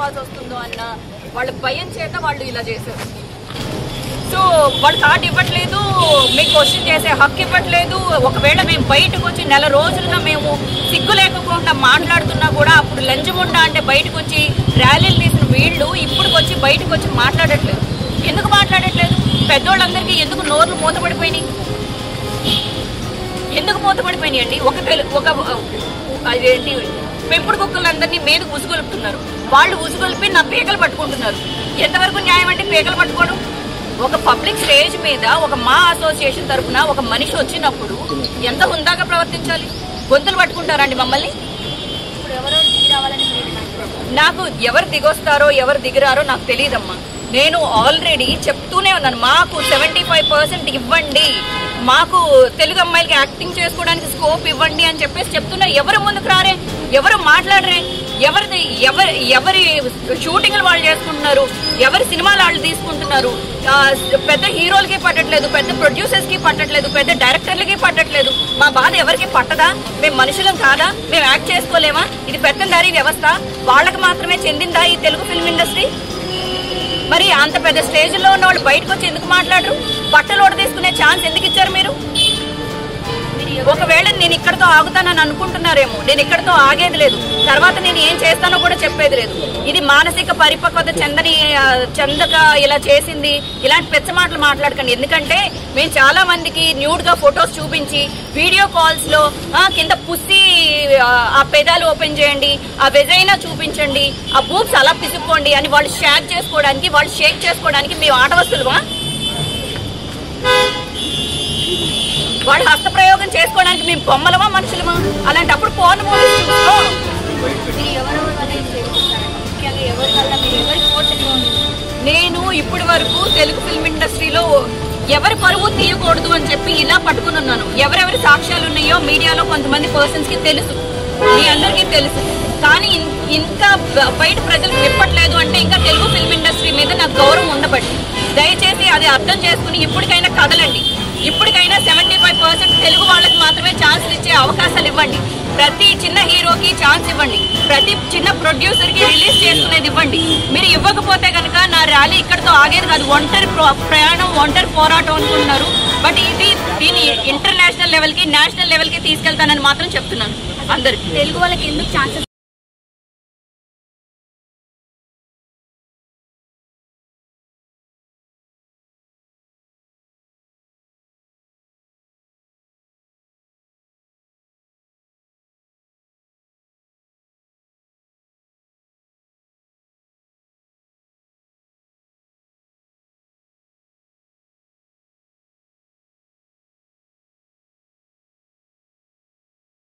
తీసుకోవాల్సి వస్తుందో అన్న వాళ్ళ భయం చేత వాళ్ళు ఇలా చేశారు సో వాళ్ళు కార్డు ఇవ్వట్లేదు మీకు క్వశ్చన్ చేసే హక్కు ఇవ్వట్లేదు ఒకవేళ మేము బయటకు వచ్చి నెల రోజులుగా మేము సిగ్గు లేకుండా మాట్లాడుతున్నా కూడా అప్పుడు లంచముండా అంటే బయటకు వచ్చి ర్యాలీలు తీసిన వీళ్ళు ఇప్పుడు వచ్చి బయటకు వచ్చి మాట్లాడట్లేదు ఎందుకు మాట్లాడట్లేదు పెద్దోళ్ళందరికీ ఎందుకు నోర్లు మూతపడిపోయినాయి ఎందుకు మూతపడిపోయినాయి అండి ఒక తెలు- ఒక అదేంటి పెంపుడు కుక్కలందరినీ మీద ఉసుగొలుపుతున్నారు వాళ్ళు ఉసుగొలిపి నా పీకలు పట్టుకుంటున్నారు ఎంతవరకు న్యాయం అంటే పీకలు పట్టుకోవడం ఒక పబ్లిక్ స్టేజ్ మీద ఒక మా అసోసియేషన్ తరఫున ఒక మనిషి వచ్చినప్పుడు ఎంత హుందాగా ప్రవర్తించాలి గొంతులు పట్టుకుంటారండి మమ్మల్ని ఇప్పుడు ఎవరో దిగి రావాలని మీరు అంటున్నారు. నాకు ఎవరు దిగొస్తారో ఎవరు దిగిరారో నాకు తెలియదమ్మా నేను ఆల్రెడీ చెప్తూనే ఉన్నాను మాకు సెవెంటీ ఫైవ్ పర్సెంట్ ఇవ్వండి మాకు తెలుగు అమ్మాయిలకి యాక్టింగ్ చేసుకోవడానికి స్కోప్ ఇవ్వండి అని చెప్పేసి చెప్తున్నా ఎవరు ముందుకు రారే ఎవరు మాట్లాడరే ఎవరిది ఎవరి ఎవరి షూటింగ్లు వాళ్ళు చేసుకుంటున్నారు ఎవరి సినిమాలు వాళ్ళు తీసుకుంటున్నారు ఆ, పెద్ద హీరోలకి పట్టట్లేదు పెద్ద ప్రొడ్యూసర్స్ కి పట్టట్లేదు పెద్ద డైరెక్టర్లకి పట్టట్లేదు మా బాధ ఎవరికి పట్టదా మేము మనుషులం కాదా మేము యాక్ట్ చేసుకోలేమా ఇది పెత్తందారీ వ్యవస్థ వాళ్ళకి మాత్రమే చెందిందా ఈ తెలుగు ఫిల్మ్ ఇండస్ట్రీ మరి అంత పెద్ద స్టేజ్ లో ఉన్న వాళ్ళు బయటకు వచ్చి ఎందుకు మాట్లాడరు బట్టలు ఓడ తీసుకునే ఛాన్స్ ఎందుకు ఇచ్చారు మీరు ఒకవేళ నేను ఇక్కడతో ఆగుతానని అనుకుంటున్నారేమో నేను ఇక్కడతో ఆగేది లేదు తర్వాత నేను ఏం చేస్తానో కూడా చెప్పేది లేదు ఇది మానసిక పరిపక్వత చెందని ఆ, చెందక ఇలా చేసింది ఇలాంటి పెద్ద మాటలు మాట్లాడకండి ఎందుకంటే మేము చాలా మందికి న్యూడ్ గా ఫొటోస్ చూపించి వీడియో కాల్స్ లో ఆ, కింద పుస్సి ఆ, ఆ పెదాలు ఓపెన్ చేయండి ఆ వెజైనా చూపించండి ఆ బూబ్స్ అలా పిసుక్కోండి అని వాళ్ళు షేక్ చేసుకోవడానికి వాళ్ళు షేక్ చేసుకోవడానికి మేము ఆట వస్తువులమా వాడు హస్తప్రయోగం చేసుకోవడానికి మేము బొమ్మలమా మనుషులమా అలాంటప్పుడు పోను మూవీస్ చూసుకో మీరు ఎవరు అనేది తెలుసుకుంటారండి ముఖ్యంగా ఎవరి వల్ల మీరు ఎవరికి ఓట్లు నేను ఇప్పటి వరకు తెలుగు ఫిల్మ్ ఇండస్ట్రీలో ఎవరి పరువు తీయకూడదు అని చెప్పి ఇలా పట్టుకుని ఉన్నాను ఎవరెవరి సాక్ష్యాలు ఉన్నాయో మీడియాలో కొంతమంది పర్సన్స్ కి తెలుసు మీ అందరికీ తెలుసు కానీ ఇన్- ఇంకా బ- బయట ప్రజలకు చెప్పట్లేదు అంటే ఇంకా తెలుగు ఫిల్మ్ ఇండస్ట్రీ మీద నాకు గౌరవం ఉండబట్టి దయచేసి అది అర్థం చేసుకుని ఇప్పటికైనా కదలండి ఇప్పటికైనా సెవెంటీ ఫైవ్ పర్సెంట్ తెలుగు వాళ్ళకి మాత్రమే ఛాన్సులు ఇచ్చే అవకాశాలు ఇవ్వండి ప్రతి చిన్న హీరోకి ఛాన్స్ ఇవ్వండి ప్రతి చిన్న ప్రొడ్యూసర్ కి రిలీజ్ చేసుకునేది ఇవ్వండి మీరు ఇవ్వకపోతే కనుక నా ర్యాలీ ఇక్కడతో ఆగేది కాదు ఒంటరి ప్రో- ప్రయాణం ఒంటరి పోరాటం అనుకుంటున్నారు బట్ ఇది దీన్ని ఇంటర్నేషనల్ లెవెల్ కి నేషనల్ లెవెల్ కి తీసుకెళ్తానని మాత్రం చెప్తున్నాను అందరికి తెలుగు వాళ్ళకి ఎందుకు ఛాన్సెస్